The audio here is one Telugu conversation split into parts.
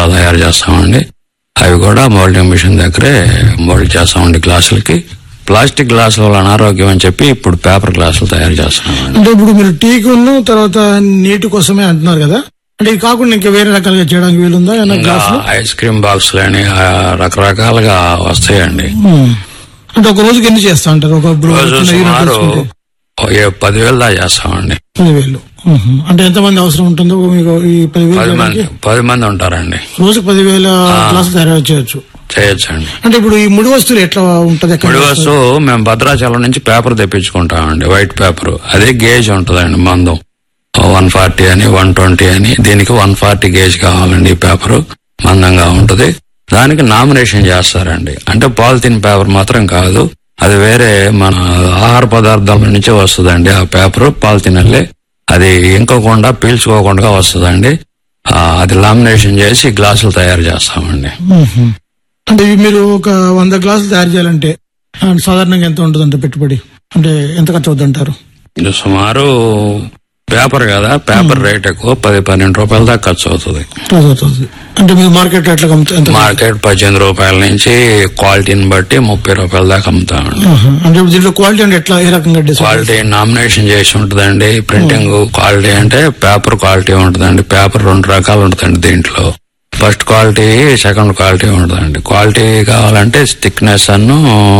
అలా తయారు చేస్తామండి అవి కూడా మోల్డింగ్ మిషన్ దగ్గరే మోల్డ్ చేస్తామండి గ్లాసులకి ప్లాస్టిక్ గ్లాసుల వల్ల అనారోగ్యం అని చెప్పి ఇప్పుడు పేపర్ గ్లాసులు తయారు చేస్తున్నామండి అంటే ఇప్పుడు మీరు టీకును తర్వాత నీటి కోసమే అంటున్నారు కదా అంటే ఇది కాకుండా ఇంకా వేరే రకాలుగా చేయడానికి వీలుందా ఏమన్నా ఇంకా గ్లాసులు ఐస్ క్రీమ్ బాక్సులు అని ఆ, రకరకాలుగా వస్తాయండి ఉమ్. అంటే ఒక రోజుకి ఎన్ని చేస్తా అంటారు ఒక బ్రో- రోజు చిన్న యూనిట్ సుమారు తీసుకుంటే? ఓ ఏ పదివేలు దాకా చేస్తామండి పదివేలు ఉహు. అంటే ఎంతమంది అవసరం ఉంటుందో మీకు ఈ పదివేలు పది మంది చేయడానికి? పది మంది ఉంటారండి రోజుకి పదివేల గ్లాసులు తయారు చేయొచ్చు చేయొచ్చండి అంటే ఇప్పుడు ఈ ముడి వస్తువులు ఎట్లా ఉంటది ఎక్కడ ముడి వస్తువు మేము భద్రాచలం నుంచి పేపర్ తెప్పించుకుంటామండి వైట్ పేపర్ అదే గేజ్ ఉంటుందండి మందం వన్ ఫార్టీ అని వన్ ట్వంటీ అని దీనికి వన్ ఫార్టీ గేజ్ కావాలండి ఈ పేపర్ మందంగా ఉంటుంది దానికి నామినేషన్ చేస్తారండి అంటే పాలిథిన్ పేపర్ మాత్రం కాదు అది వేరే మన ఆహార పదార్థాల నుంచే వస్తుందండి ఆ పేపర్ పాలిథిన్ అల్లే అది ఇంకోకుండా పీల్చుకోకుండా వస్తుందండి ఆ, అది లామినేషన్ చేసి గ్లాసులు తయారు చేస్తామండి ఉహు. అంటే ఇవి మీరు ఒక వంద గ్లాసులు తయారు చేయాలంటే ఆ, సాధారణంగా ఎంత ఉంటుందంటే పెట్టుబడి అంటే ఎంత ఖర్చు అవుతుంది అంటారు ఇది సుమారు పేపర్ కదా పేపర్ రేట్ ఎక్కువ పది పన్నెండు రూపాయల దాకా ఖర్చు అవుతుంది ఖర్చు అవుతుంది అంటే మీరు మార్కెట్ ఎట్లా అమ్ముతా- ఎంత మార్కెట్ పద్దెనిమిది రూపాయల నుంచి క్వాలిటీని బట్టి ముప్పై రూపాయల దాకా అమ్ముతామండి ఆహా. అంటే ఇప్పుడు దీంట్లో క్వాలిటీ అంటే ఎట్లా ఏ రకంగా డిసైడ్ క్వాలిటీ నామినేషన్ చేసి ఉంటుందండి ప్రింటింగ్ క్వాలిటీ అంటే పేపర్ క్వాలిటీ ఉంటుందండి పేపర్ రెండు రకాలు ఉంటుందండి దీంట్లో ఫస్ట్ క్వాలిటీ సెకండ్ క్వాలిటీ ఉంటుందండి క్వాలిటీ కావాలంటే థిక్నెస్ అను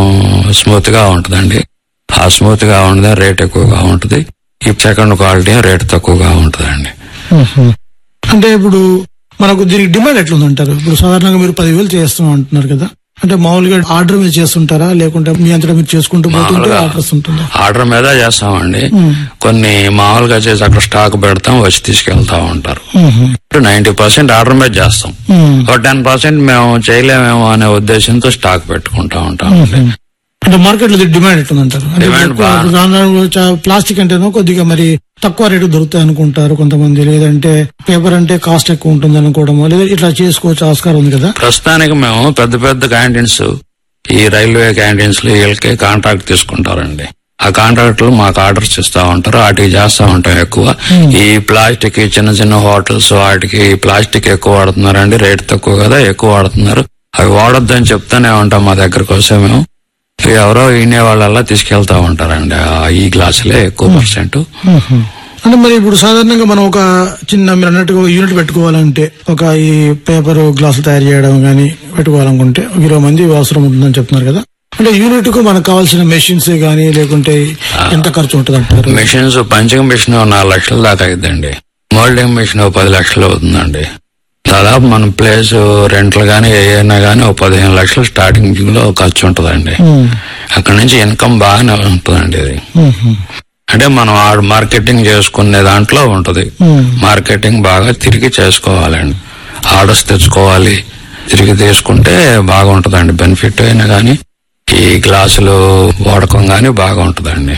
స్మూత్ గా ఉంటుందండి ఆ స్మూత్ గా ఉంటుంది రేట్ ఎక్కువగా ఉంటుంది ఈ సెకండ్ క్వాలిటీ రేట్ తక్కువగా ఉంటుందండి ఉహు. అంటే ఇప్పుడు మనకు దీనికి డిమాండ్ ఎట్లుందంటారు ఇప్పుడు సాధారణంగా మీరు పదివేలు చేస్తాం అంటున్నారు కదా అంటే మామూలుగా ఆర్డర్ మీద చేస్తుంటారా లేకుంటే మీ అంతటా మీరు చేసుకుంటూ పోతుంటే మామూలుగా ఆర్డర్స్ ఉంటుందా ఆర్డర్ మీద చేస్తామండి కొన్ని మామూలుగా చేసి అక్కడ స్టాక్ పెడతాం వచ్చి తీసుకెళ్తా ఉంటారు ఉహు. నైన్టీ పర్సెంట్ ఆర్డర్ మీద చేస్తాం ఉమ్. ఒక టెన్ పర్సెంట్ మేము చేయలేమేమో అనే ఉద్దేశంతో స్టాక్ పెట్టుకుంటా ఉంటాం అంటే మార్కెట్ లో డిమాండ్ ఎట్లుందంటారు అంటే Demand ఎక్కువ బాగా- ఇప్పుడు దానిలో చా- ప్లాస్టిక్ అంటేనో కొద్దిగా మరి తక్కువ రేటు దొరుకుతాయి అనుకుంటారు కొంతమంది లేదంటే పేపర్ అంటే కాస్ట్ ఎక్కువ ఉంటుంది అనుకోవడం లేదా ఇట్లా చేసుకోవచ్చు ఆస్కారం ఉంది కదా ప్రస్తుతానికి మేము పెద్ద పెద్ద క్యాంటీన్స్ ఈ రైల్వే క్యాంటీన్స్ లో వీళ్ళకి కాంట్రాక్ట్ తీసుకుంటారండి ఆ కాంట్రాక్ట్లు మాకు ఆర్డర్స్ ఇస్తా ఉంటారు వాటికి చేస్తా ఉంటాం ఎక్కువ ఈ ప్లాస్టిక్ ఈ చిన్న చిన్న హోటల్స్ వాటికి ఈ ప్లాస్టిక్ ఎక్కువ వాడుతున్నారండి రేట్ తక్కువ కదా ఎక్కువ వాడుతున్నారు అవి వాడొద్దని చెప్తానే ఉంటాం మా దగ్గరకు వస్తే మేము ఎవరో వినే వాళ్ళల్లా తీసుకెళ్తా ఉంటారండి ఆ ఈ గ్లాసులే ఎక్కువ పర్సెంట్ మ్మ్. అంటే మరి ఇప్పుడు సాధారణంగా మనం ఒక చిన్న మీరు అన్నట్టుగా ఒక యూనిట్ పెట్టుకోవాలంటే ఒక ఈ పేపర్ గ్లాసులు తయారు చేయడం కానీ పెట్టుకోవాలనుకుంటే ఒక ఇరవై మంది అవసరం ఉంటుందని చెప్తున్నారు కదా అంటే యూనిట్ కు మనకు కావాల్సిన మెషిన్స్ కానీ లేకుంటే ఎంత ఖర్చు ఉంటుంది అంటారు మిషన్స్ పంచింగ్ మిషన్ నాలుగు లక్షల దాకా అయిద్దండి మోల్డింగ్ మిషన్ ఓ పది లక్షలు అవుతుందండి దాదాపు మన ప్లేస్ రెంట్లు గానీ ఏమైనా గానీ ఓ పదిహేను లక్షలు స్టార్టింగ్ లో ఖర్చు ఉంటుందండి మ్మ్. అక్కడ నుంచి ఇన్కమ్ బాగానే ఉంటుందండి ఇది మ్మ్. అంటే మనం ఆ మార్కెటింగ్ చేసుకునే దాంట్లో ఉంటది మ్మ్. మార్కెటింగ్ బాగా తిరిగి చేసుకోవాలండి ఆర్డర్స్ తెచ్చుకోవాలి తిరిగి తీసుకుంటే బాగా ఉంటుందండి బెనిఫిట్ అయినా గానీ ఈ గ్లాసులు వాడకం గానీ బాగా ఉంటుందండి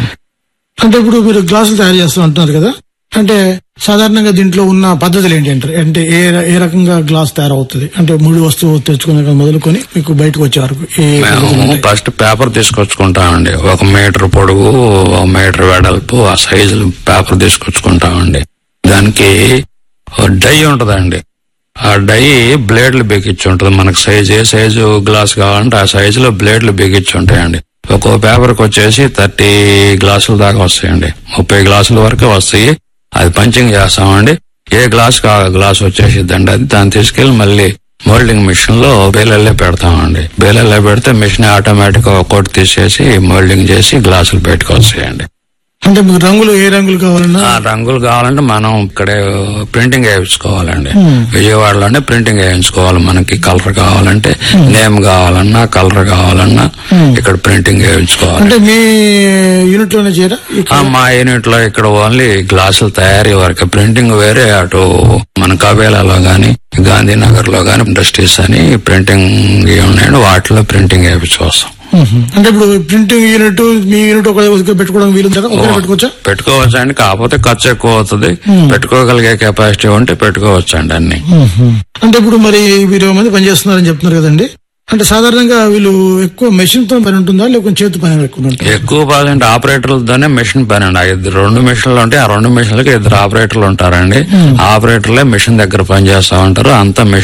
అంటే ఇప్పుడు మీరు గ్లాసులు తయారు చేస్తాం అంటున్నారు కదా అంటే సాధారణంగా దీంట్లో ఉన్న పద్ధతులు ఏంటి అంటారు అంటే ఏ ఏ రకంగా గ్లాస్ తయారవుతుంది అంటే ముడి వస్తువు తెచ్చుకునే మొదలుకొని మీకు బయటకు వచ్చే వరకు ఏ పద్ధతులు మేము ఉంటాయి? ఫస్ట్ పేపర్ తీసుకొచ్చుకుంటామండి ఒక మీటర్ పొడుగు ఒక మీటర్ వెడల్పు ఆ సైజులు పేపర్ తీసుకొచ్చుకుంటామండి దానికి ఓ డై ఉంటదండి ఆ డై బ్లేడ్లు బిగించి ఉంటది మనకు సైజ్ ఏ సైజు గ్లాస్ కావాలంటే ఆ సైజులో బ్లేడ్లు బిగించి ఉంటాయండి ఒక్కో పేపర్కి వచ్చేసి థర్టీ గ్లాసుల దాకా వస్తాయండి ముప్పై గ్లాసుల వరకు వస్తాయి అది పంచింగ్ చేస్తామండి ఏ గ్లాస్ కా గ్లాస్ వచ్చేసిద్దండి అది దాన్ని తీసుకెళ్లి మళ్ళీ మోల్డింగ్ మిషన్ లో బేలల్లే పెడతామండి బేలల్లే పెడితే మిషన్ ఆటోమేటిక్ గా ఒక్కోటి తీసేసి మోల్డింగ్ చేసి గ్లాసులు పెట్టుకొస్తాయండి అంటే మీకు రంగులు ఏ రంగులు కావాలన్నా ఆ రంగులు కావాలంటే మనం ఇక్కడే ప్రింటింగ్ వేయించుకోవాలండి విజయవాడలోనే ప్రింటింగ్ వేయించుకోవాలి మనకి కలర్ కావాలంటే నేమ్ కావాలన్నా కలర్ కావాలన్నా ఇక్కడ ప్రింటింగ్ వేయించుకోవాలి అంటే మీ యూనిట్ లోనే చేరా ఆ, మా యూనిట్ లో ఇక్కడ ఓన్లీ గ్లాసులు తయారీ వరకు ప్రింటింగ్ వేరే అటు మన కబేలాలో గాని గాంధీనగర్ లో గాని ఇండస్ట్రీస్ అని ప్రింటింగ్ ఉన్నాయండి వాటిలో ప్రింటింగ్ వేయించుకొస్తాం అంటే ఇప్పుడు ప్రింటింగ్ యూనిట్ మీ యూనిట్ ఒక దగ్గర పెట్టుకోవడం వీలు కదా ఒకరే పెట్టుకోవచ్చా పెట్టుకోవచ్చు అండి కాకపోతే ఖర్చు ఎక్కువ అవుతుంది పెట్టుకోగలిగే కెపాసిటీ ఉంటే పెట్టుకోవచ్చు అండి అన్ని అంటే ఇప్పుడు మరి మీరు ఇరవై మంది పనిచేస్తున్నారని చెప్తున్నారు కదండి అంటే సాధారణంగా వీళ్ళు ఎక్కువ మెషిన్ తో పని ఉంటుందా లేకపోతే చేతి పని ఎక్కువ ఉంటుంది ఎక్కువ పర్సెంట్ ఆపరేటర్లతోనే మిషన్ పని అండి ఆ ఇద్దరు రెండు మిషన్లు ఉంటే ఆ రెండు మిషన్లకి ఇద్దరు ఆపరేటర్లు ఉంటారండి ఆపరేటర్లే మిషన్ దగ్గర పని చేస్తా ఉంటారు అంతా మిషన్